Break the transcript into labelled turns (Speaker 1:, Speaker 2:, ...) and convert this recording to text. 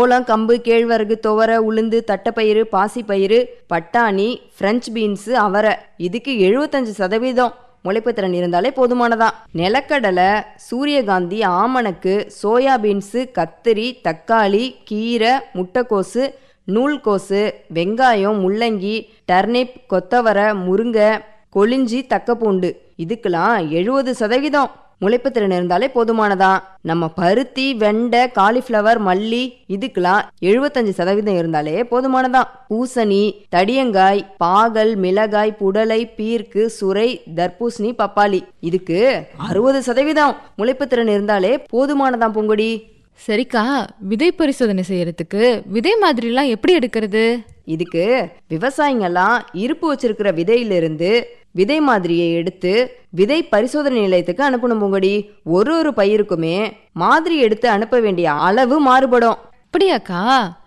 Speaker 1: சோளம் கம்பு கேழ்வரகு துவரை உளுந்து தட்டைப்பயிறு பாசிப்பயிறு பட்டாணி ஃப்ரெஞ்ச் பீன்ஸு அவரை இதுக்கு எழுபத்தஞ்சு சதவீதம் முளைப்புத்திறன் இருந்தாலே போதுமானதான் நிலக்கடலை சூரியகாந்தி ஆமணக்கு சோயா பீன்ஸு கத்திரி தக்காளி கீரை முட்டைக்கோசு நூல்கோசு வெங்காயம் முள்ளங்கி டர்னிப் கொத்தவரை முருங்கை கொளிஞ்சி தக்கப்பூண்டு இதுக்கெல்லாம் எழுபது சதவீதம் முளைப்புத்திறன் இருந்தாலே போதுமானதான் நம்ம பருத்தி வெண்டை காலிஃப்ளவர் மல்லி இதுக்கெல்லாம் எழுபத்தஞ்சு சதவீதம் இருந்தாலே போதுமானதான் பூசணி தடியங்காய் பாகல் மிளகாய் புடலை பீர்க்கு சுரை தர்பூசணி பப்பாளி இதுக்கு அறுபது சதவீதம் முளைப்புத்திறன் இருந்தாலே போதுமானதான் பூங்கொடி
Speaker 2: சரிக்கா விதை பரிசோதனை செய்யறதுக்கு விதை மாதிரிலாம் எப்படி எடுக்கிறது
Speaker 1: இதுக்கு விவசாயிங்கெல்லாம் இருப்பு வச்சிருக்கிற விதையிலிருந்து விதை மாதிரியை எடுத்து விதை பரிசோதனை நிலையத்துக்கு அனுப்பணும் பூங்கொடி ஒரு ஒரு பயிருக்குமே மாதிரி எடுத்து அனுப்ப வேண்டிய அளவு மாறுபடும்
Speaker 2: அப்படியாக்கா